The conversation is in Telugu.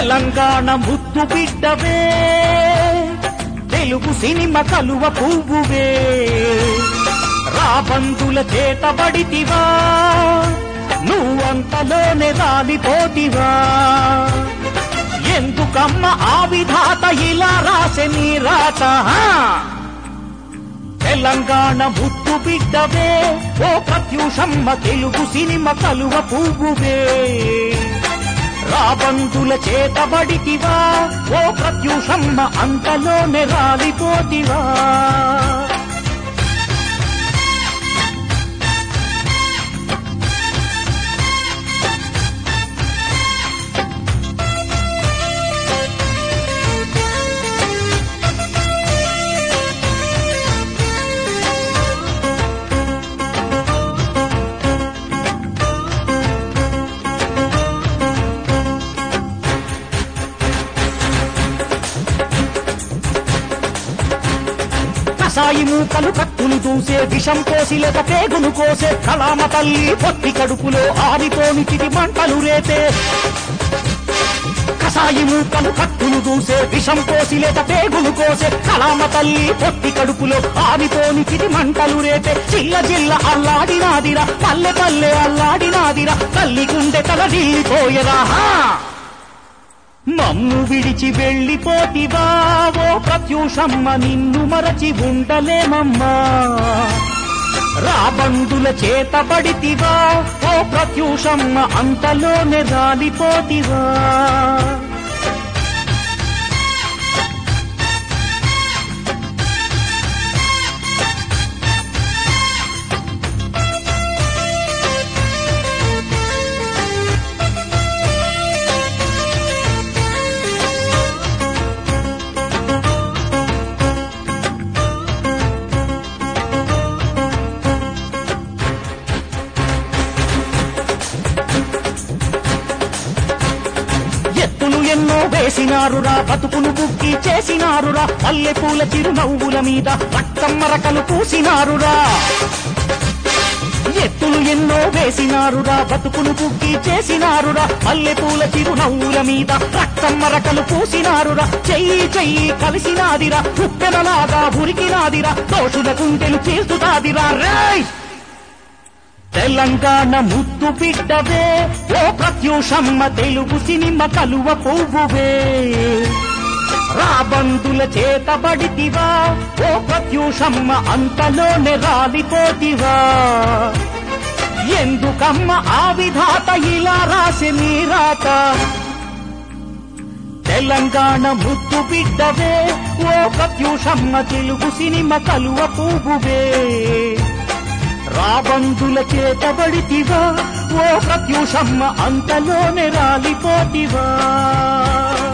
తెలంగాణ ముద్దు బిడ్డవే తెలుగు సినిమా కలువ పువ్వువే రాబందుల చేతబడితివా నువ్వంతలోనే రాలిపోతివా ఎందుకమ్మ ఆ విధాత ఇలా రాసె నీ రాత హా? తెలంగాణ ముద్దు బిడ్డవే ఓ ప్రత్యూషమ్మ తెలుగు సినిమా కలువ పువ్వువే రాబందుల చేతబడితివా ఓ ప్రత్యూషమ్మ అంతలోనే రాలిపోతివా కసాయి మూకలు కత్తులు దూసే విషం కోసి లేక పేగును కోసే కళామ తల్లి పొత్తి కడుపులో ఆరిపోని చిటి మంటలు రేపే కసాయి మూకలు కత్తులు దూసే విషం కోసి లేక పేగులు కోసే కళామ తల్లి పొత్తి కడుపులో ఆరిపోని చిటి మంటలు రేపే చిల్ల జిల్ల అల్లాడినాదిరా పల్లె పల్లె అల్లాడినాదిరా తల్లి గుండె తల నీలిపోయరా మమ్ము విడిచి వెళ్ళిపోతివా ఓ ప్రత్యూషమ్మ నిన్ను మరచి ఉండలేమమ్మా రాబందుల చేతబడితివా ఓ ప్రత్యూషమ్మ అంతలోనే రాలిపోతివా ఎత్తులు ఎన్నో వేసినారురా బతుకును బుక్కి చేసినారురా పల్లె పూల చిరునవ్వుల మీద రక్తమ్మరకలు పూసినారురా ఎత్తులు ఎన్నో వేసినారురా బతుకును బుక్కి చేసినారురా పల్లె పూల చిరునవ్వుల మీద రక్తమ్మరకలు పూసినారురా చెయ్యి చెయ్యి కలిసినాదిరా ఉప్పెనలాగా ఉరికినాదిరా దోషుల కుంటెలు చేస్తుతాదిరా రేయ్ తెలంగాణ ముద్దు బిడ్డవే ఓ ప్రత్యూషమ్మ తెలుగు సినిమా కలువ పువ్వువే రాబందుల చేతబడితివా ఓ ప్రత్యూషమ్మ అంతలోనే రాలిపోతివా ఎందుకమ్మ ఆ విధాత ఇలా రాసి నీ రాత తెలంగాణ ముద్దు బిడ్డవే ఓ ప్రత్యూషమ్మ తెలుగు సినిమా కలువ పువ్వువే రాబందుల చేతబడితివా ఓ ప్రత్యూషమ్మ అంతలోనే రాలిపోతివా